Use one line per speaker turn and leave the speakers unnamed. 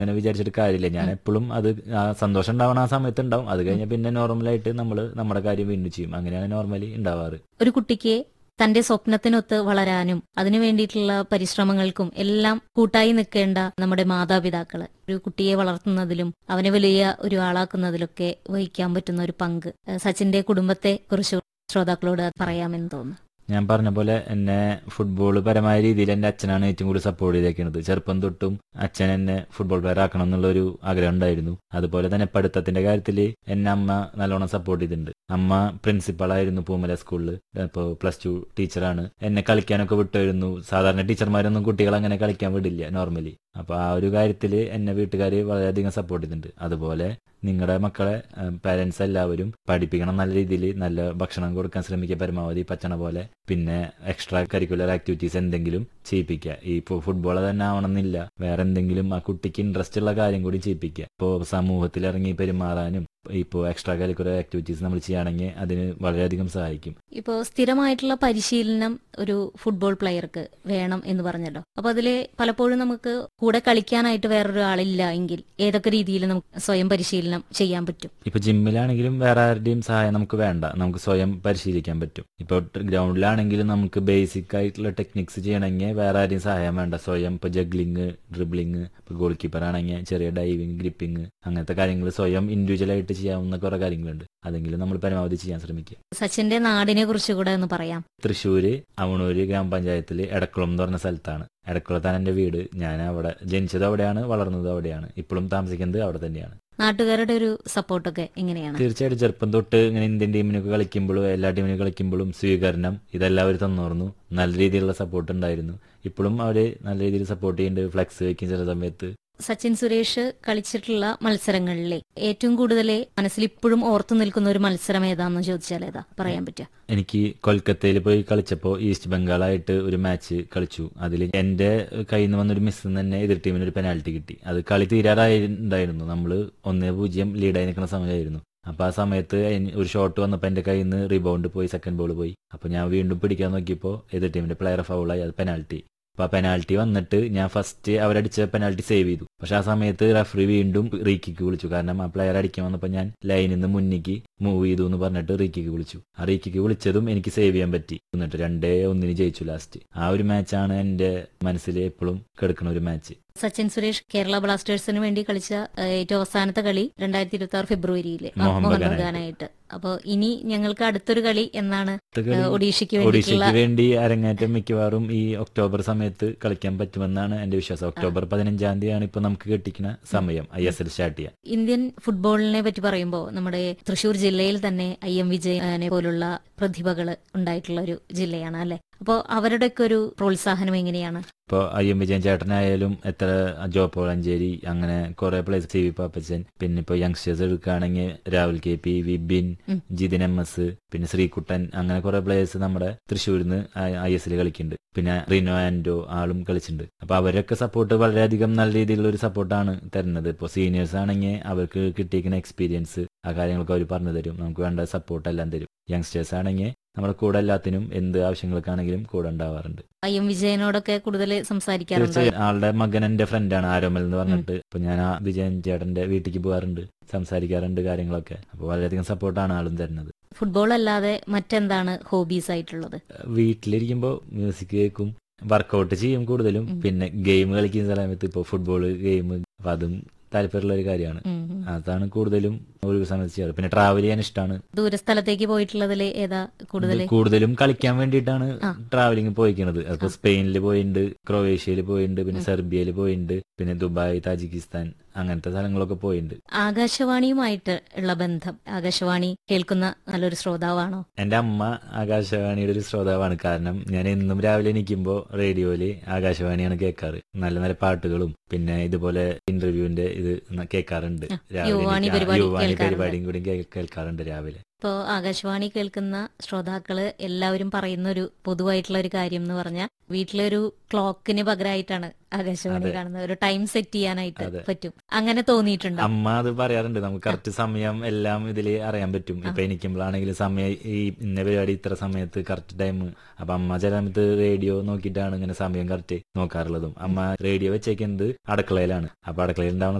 അങ്ങനെ വിചാരിച്ചിട്ട് കാര്യമില്ല ഞാൻ എപ്പോഴും അത് ആ സന്തോഷം ഉണ്ടാവണ ആ സമയത്ത് ഉണ്ടാവും അത് കഴിഞ്ഞാൽ പിന്നെ നോർമലായിട്ട് നമ്മൾ നമ്മുടെ കാര്യം വീണ്ടും ചെയ്യും അങ്ങനെയാണ് നോർമലി ഉണ്ടാവാറ്
ഒരു കുട്ടിക്ക് തന്റെ സ്വപ്നത്തിനൊത്ത് വളരാനും അതിനു വേണ്ടിയിട്ടുള്ള പരിശ്രമങ്ങൾക്കും എല്ലാം കൂട്ടായി നിൽക്കേണ്ട നമ്മുടെ മാതാപിതാക്കള് ഒരു കുട്ടിയെ വളർത്തുന്നതിലും അവനെ വലിയ ഒരു ആളാക്കുന്നതിലൊക്കെ വഹിക്കാൻ പറ്റുന്ന ഒരു പങ്ക് ഏഹ് സച്ചിന്റെ കുടുംബത്തെ കുറിച്ച് ശ്രോതാക്കളോട് പറയാമെന്ന് തോന്നുന്നു
ഞാൻ പറഞ്ഞ പോലെ എന്നെ ഫുട്ബോൾ പരമായ രീതിയിൽ എൻ്റെ അച്ഛനാണ് ഏറ്റവും കൂടുതൽ സപ്പോർട്ട് ചെയ്തേക്കുന്നത് ചെറുപ്പം തൊട്ടും അച്ഛൻ എന്നെ ഫുട്ബോൾ പ്ലെയർ ആക്കണം എന്നുള്ളൊരു ആഗ്രഹം ഉണ്ടായിരുന്നു അതുപോലെ തന്നെ പഠിത്തത്തിന്റെ കാര്യത്തിൽ എന്നെ അമ്മ നല്ലോണം സപ്പോർട്ട് ചെയ്തിട്ടുണ്ട് അമ്മ പ്രിൻസിപ്പളായിരുന്നു പൂമല സ്കൂളിൽ ഇപ്പോൾ പ്ലസ് ടു ടീച്ചറാണ് എന്നെ കളിക്കാനൊക്കെ വിട്ടുവരുന്നു സാധാരണ ടീച്ചർമാരൊന്നും കുട്ടികളെ അങ്ങനെ കളിക്കാൻ വിടില്ല നോർമലി അപ്പൊ ആ ഒരു കാര്യത്തിൽ എന്നെ വീട്ടുകാർ വളരെയധികം സപ്പോർട്ട് ചെയ്തിട്ടുണ്ട് അതുപോലെ നിങ്ങളുടെ മക്കളെ പാരന്റ്സ് എല്ലാവരും പഠിപ്പിക്കണം നല്ല രീതിയിൽ നല്ല ഭക്ഷണം കൊടുക്കാൻ ശ്രമിക്കുക പരമാവധി പറ്റണ പോലെ പിന്നെ എക്സ്ട്രാ കരിക്കുലർ ആക്ടിവിറ്റീസ് എന്തെങ്കിലും ചെയ്യിപ്പിക്കുക ഈ ഇപ്പോൾ ഫുട്ബോൾ തന്നെ ആവണമെന്നില്ല വേറെ എന്തെങ്കിലും ആ കുട്ടിക്ക് ഇൻട്രസ്റ്റ് ഉള്ള കാര്യം കൂടി ചെയ്യിപ്പിക്കുക ഇപ്പോൾ സമൂഹത്തിൽ ഇറങ്ങി പെരുമാറാനും ഇപ്പോൾ എക്സ്ട്രാ കരിക്കുലർ ആക്ടിവിറ്റീസ് നമ്മൾ ചെയ്യുകയാണെങ്കിൽ അതിന് വളരെയധികം സഹായിക്കും
ഇപ്പോൾ സ്ഥിരമായിട്ടുള്ള പരിശീലനം ഒരു ഫുട്ബോൾ പ്ലെയർക്ക് വേണം എന്ന് പറഞ്ഞല്ലോ അപ്പൊ അതില് പലപ്പോഴും നമുക്ക് കൂടെ കളിക്കാനായിട്ട് വേറൊരു ആളില്ല എങ്കിൽ ഏതൊക്കെ രീതിയിൽ നമുക്ക് സ്വയം പരിശീലനം ചെയ്യാൻ പറ്റും
ഇപ്പൊ ജിമ്മിലാണെങ്കിലും വേറെ ആരുടെയും സഹായം നമുക്ക് വേണ്ട നമുക്ക് സ്വയം പരിശീലിക്കാൻ പറ്റും ഇപ്പൊ ഗ്രൗണ്ടിലാണെങ്കിലും നമുക്ക് ബേസിക് ആയിട്ടുള്ള ടെക്നിക്സ് ചെയ്യണമെങ്കിൽ വേറെ ആരെയും സഹായം വേണ്ട സ്വയം ഇപ്പൊ ജഗ്ലിങ് ഡ്രിബ്ലിങ് ഇപ്പൊ ഗോൾ കീപ്പർ ആണെങ്കിൽ ചെറിയ ഡൈവിങ് ഗ്രിപ്പിംഗ് അങ്ങനത്തെ കാര്യങ്ങൾ സ്വയം ഇൻഡിവിജ്വൽ ആയിട്ട് ചെയ്യാവുന്ന കുറെ കാര്യങ്ങളുണ്ട് അതെങ്കിലും നമ്മൾ പരമാവധി ചെയ്യാൻ ശ്രമിക്കുക
സച്ചിന്റെ നാടിനെ കുറിച്ച് കൂടെ ഒന്ന് പറയാം
തൃശ്ശൂര് അവണൂര് ഗ്രാമപഞ്ചായത്തിൽ എടക്കുളം എന്ന് പറഞ്ഞ സ്ഥലത്താണ് എടക്കുളത്താണ് എന്റെ വീട് ഞാൻ അവിടെ ജനിച്ചത് അവിടെയാണ് വളർന്നത് അവിടെയാണ് ഇപ്പോഴും താമസിക്കുന്നത് അവിടെ തന്നെയാണ്
നാട്ടുകാരുടെ ഒരു സപ്പോർട്ടൊക്കെ എങ്ങനെയാണ്
തീർച്ചയായിട്ടും ചെറുപ്പം തൊട്ട് ഇങ്ങനെ ഇന്ത്യൻ ടീമിനൊക്കെ കളിക്കുമ്പോഴും എല്ലാ ടീമിനും കളിക്കുമ്പോഴും സ്വീകരണം ഇതെല്ലാം അവർ തന്നോർന്നു നല്ല രീതിയിലുള്ള സപ്പോർട്ട് ഉണ്ടായിരുന്നു ഇപ്പോഴും അവര് നല്ല രീതിയിൽ സപ്പോർട്ട് ചെയ്യുന്നുണ്ട് ഫ്ലെക്സ് വെക്കും ചില സമയത്ത്
സച്ചിൻ സുരേഷ് കളിച്ചിട്ടുള്ള മത്സരങ്ങളിലെ ഏറ്റവും കൂടുതൽ മനസ്സിൽ ഇപ്പോഴും ഓർത്തു നിൽക്കുന്ന ഒരു മത്സരം ഏതാന്ന് ചോദിച്ചാൽ ഏതാ പറയാൻ പറ്റുക
എനിക്ക് കൊൽക്കത്തയിൽ പോയി കളിച്ചപ്പോൾ ഈസ്റ്റ് ബംഗാളായിട്ട് ഒരു മാച്ച് കളിച്ചു അതിൽ എന്റെ കയ്യിൽ നിന്ന് വന്നൊരു മിസ്സിൽ തന്നെ എതിർ ടീമിന് ഒരു പെനാൽറ്റി കിട്ടി അത് കളി തീരാറായിട്ടുണ്ടായിരുന്നു നമ്മൾ ഒന്നേ പൂജ്യം ലീഡായി നിൽക്കുന്ന സമയമായിരുന്നു അപ്പൊ ആ സമയത്ത് എനി- ഒരു ഷോട്ട് വന്നപ്പോൾ എന്റെ കയ്യിൽ നിന്ന് റീബൗണ്ട് പോയി സെക്കൻഡ് ബോൾ പോയി അപ്പൊ ഞാൻ വീണ്ടും പിടിക്കാൻ നോക്കിയപ്പോൾ എതിർ ടീമിന്റെ പ്ലെയർ ഫൗളായി അത് പെനാൽറ്റി അപ്പൊ ആ പെനാൽറ്റി വന്നിട്ട് ഞാൻ ഫസ്റ്റ് അവരടിച്ച പെനാൽറ്റി സേവ് ചെയ്തു പക്ഷെ ആ സമയത്ത് റഫറി വീണ്ടും റീക്കിക്ക് വിളിച്ചു കാരണം ആ പ്ലെയർ അടിക്കാൻ വന്നപ്പോൾ ഞാൻ ലൈനിൽ നിന്ന് മുന്നിക്ക് മൂവ് ചെയ്തു എന്ന് പറഞ്ഞിട്ട് റീക്കിക്ക് വിളിച്ചു ആ റീക്കിക്ക് വിളിച്ചതും എനിക്ക് സേവ് ചെയ്യാൻ പറ്റി എന്നിട്ട് രണ്ടേ ഒന്നിന് ജയിച്ചു ലാസ്റ്റ് ആ ഒരു മാച്ചാണ് എന്റെ മനസ്സിൽ എപ്പോഴും കിടക്കുന്ന ഒരു മാച്ച്
സച്ചിൻ സുരേഷ് കേരള ബ്ലാസ്റ്റേഴ്സിന് വേണ്ടി കളിച്ച ഏഹ്, ഏറ്റവും അവസാനത്തെ കളി രണ്ടായിരത്തി ഇരുപത്തി ആറ് ഫെബ്രുവരിയില് ആ,
മോഹൻ
മോഹൻ
ബഗാനായിട്ട്.
ബഗാനായിട്ട് അപ്പൊ ഇനി ഞങ്ങൾക്ക് അടുത്തൊരു കളി എന്നാണ്
അടുത്ത കളി
ഏഹ്, ഒഡീഷയ്ക്ക് വേണ്ടിയിട്ടുള്ള
ഒഡീഷയ്ക്ക് വേണ്ടി അരങ്ങേറ്റം മിക്കവാറും ഈ ഒക്ടോബർ സമയത്ത് കളിക്കാൻ പറ്റുമെന്നാണ് എന്റെ വിശ്വാസം ഒക്ടോബർ പതിനഞ്ചാം തീയതിയാണ് ഇപ്പൊ നമുക്ക് കിട്ടിക്കുന്ന സമയം ഐ എസ് എൽ സ്റ്റാർട്ട് ചെയ്യാൻ
ഇന്ത്യൻ ഫുട്ബോളിനെ പറ്റി പറയുമ്പോൾ നമ്മുടെ തൃശൂർ ജില്ലയിൽ തന്നെ ഐ എം വിജയനെ പോലുള്ള പ്രതിഭകൾ ഉണ്ടായിട്ടുള്ള ഒരു ജില്ലയാണ് അല്ലെ അപ്പോൾ അവരുടെയൊക്കെ ഒരു പ്രോത്സാഹനം എങ്ങനെയാണ്
ഇപ്പോൾ ഐ എം വിജയൻ ചേട്ടനായാലും എത്ര ജോ പോളഞ്ചേരി അങ്ങനെ കുറെ പ്ലേസ് സി വി പാപ്പച്ചൻ പിന്നെ ഇപ്പോൾ യങ്സ്റ്റേഴ്സ് എടുക്കുകയാണെങ്കിൽ രാഹുൽ കെ പി വിബിൻ
ഉം.
ജിതിൻ എം എസ് പിന്നെ ശ്രീകുട്ടൻ അങ്ങനെ കുറെ പ്ലേയേഴ്സ് നമ്മുടെ തൃശ്ശൂരിൽ നിന്ന് ഐ എസ് എൽ കളിക്കുന്നുണ്ട് പിന്നെ റിനോ ആൻഡോ ആളും കളിച്ചിട്ടുണ്ട് അപ്പൊ അവരൊക്കെ സപ്പോർട്ട് വളരെയധികം നല്ല രീതിയിലുള്ള ഒരു സപ്പോർട്ടാണ് തരുന്നത് ഇപ്പോൾ സീനിയേഴ്സ് ആണെങ്കിൽ അവർക്ക് കിട്ടിയിരിക്കുന്ന എക്സ്പീരിയൻസ് ആ കാര്യങ്ങളൊക്കെ അവർ പറഞ്ഞു തരും നമുക്ക് വേണ്ട സപ്പോർട്ട് എല്ലാം തരും യങ്സ്റ്റേഴ്സ് ആണെങ്കിൽ നമ്മുടെ കൂടെ എല്ലാത്തിനും എന്ത് ആവശ്യങ്ങൾക്കാണെങ്കിലും കൂടെ ഉണ്ടാവാറുണ്ട്
ഐ എം വിജയനോടൊക്കെ കൂടുതൽ സംസാരിക്കാറുണ്ട്
തീർച്ചയായും ആളുടെ മകൻ എന്റെ ഫ്രണ്ടാണ് ആരോമൽ എന്ന് പറഞ്ഞിട്ട് അപ്പൊ ഞാൻ ആ വിജയൻ ചേട്ടന്റെ വീട്ടിലേക്ക് പോകാറുണ്ട് സംസാരിക്കാറുണ്ട് കാര്യങ്ങളൊക്കെ അപ്പൊ വളരെയധികം സപ്പോർട്ടാണ് ആളും തരുന്നത്
ഫുട്ബോൾ അല്ലാതെ മറ്റെന്താണ് ഹോബീസ് ആയിട്ടുള്ളത്
വീട്ടിലിരിക്കുമ്പോൾ മ്യൂസിക് കേൾക്കും വർക്കൗട്ട് ചെയ്യും കൂടുതലും
ഉം.
പിന്നെ ഗെയിം കളിക്കുന്ന സമയത്ത് ഇപ്പോൾ ഫുട്ബോൾ ഗെയിം അപ്പൊ അതും താല്പര്യമുള്ള ഒരു കാര്യമാണ്
ഉം, ഉം.
അതാണ് കൂടുതലും ഒരു സമയത്ത് ചെയ്യാറ് പിന്നെ ട്രാവൽ ചെയ്യാൻ ഇഷ്ടമാണ്
ദൂരസ്ഥലത്തേക്ക് പോയിട്ടുള്ളതിൽ ഏതാ കൂടുതൽ
കൂടുതലും കളിക്കാൻ വേണ്ടിയിട്ടാണ്
ആ.
ട്രാവലിംഗ് പോയിരിക്കുന്നത് അപ്പൊ സ്പെയിനിൽ പോയിട്ടുണ്ട് ക്രൊയേഷ്യയിൽ പോയിട്ടുണ്ട് പിന്നെ സെർബിയയിൽ പോയിട്ടുണ്ട് പിന്നെ ദുബായ് താജിക്കിസ്ഥാൻ അങ്ങനത്തെ സ്ഥലങ്ങളൊക്കെ പോയിട്ടുണ്ട്
ആകാശവാണിയുമായിട്ട് ഉള്ള ബന്ധം ആകാശവാണി കേൾക്കുന്ന നല്ലൊരു ശ്രോതാവാണോ
എന്റെ അമ്മ ആകാശവാണിയുടെ ഒരു ശ്രോതാവാണ് കാരണം ഞാൻ എന്നും രാവിലെ എണീക്കുമ്പോൾ റേഡിയോയില് ആകാശവാണിയാണ് കേൾക്കാറ് നല്ല നല്ല പാട്ടുകളും പിന്നെ ഇതുപോലെ ഇന്റർവ്യൂവിന്റെ ഇത് ന- കേൾക്കാറുണ്ട് രാവിലെ
യുവാണി
എണീറ്റ് ആ,
പരിപാടി
യുവാണി
കേൾക്കാറുണ്ട്.
പരിപാടിയും കൂടി കേ- കേൾക്കാറുണ്ട് രാവിലെ
ഇപ്പോൾ ആകാശവാണി കേൾക്കുന്ന ശ്രോതാക്കള് എല്ലാവരും പറയുന്ന ഒരു പൊതുവായിട്ടുള്ള ഒരു കാര്യം എന്ന് പറഞ്ഞാൽ വീട്ടിലൊരു ക്ലോക്കിന് പകരമായിട്ടാണ് ആകാശവാണി
അതെ.
കാണുന്നത് ഒരു ടൈം സെറ്റ് ചെയ്യാനായിട്ട്
അതെ.
പറ്റും അങ്ങനെ തോന്നിയിട്ടുണ്ടോ
അമ്മ അത് പറയാറുണ്ട് നമുക്ക് കറക്റ്റ് സമയം എല്ലാം ഇതിൽ അറിയാൻ പറ്റും ഇപ്പൊ എനിക്കുമ്പോഴാണെങ്കിൽ സമയം ഈ ഇന്ന പരിപാടി ഇത്ര സമയത്ത് കറക്റ്റ് ടൈം അപ്പൊ അമ്മ ചില സമയത്ത് റേഡിയോ നോക്കിയിട്ടാണ് ഇങ്ങനെ സമയം കറക്റ്റ് നോക്കാറുള്ളതും അമ്മ റേഡിയോ വെച്ചേക്കുന്നത് അടുക്കളയിലാണ് അപ്പൊ അടുക്കളയിൽ ഉണ്ടാവുന്ന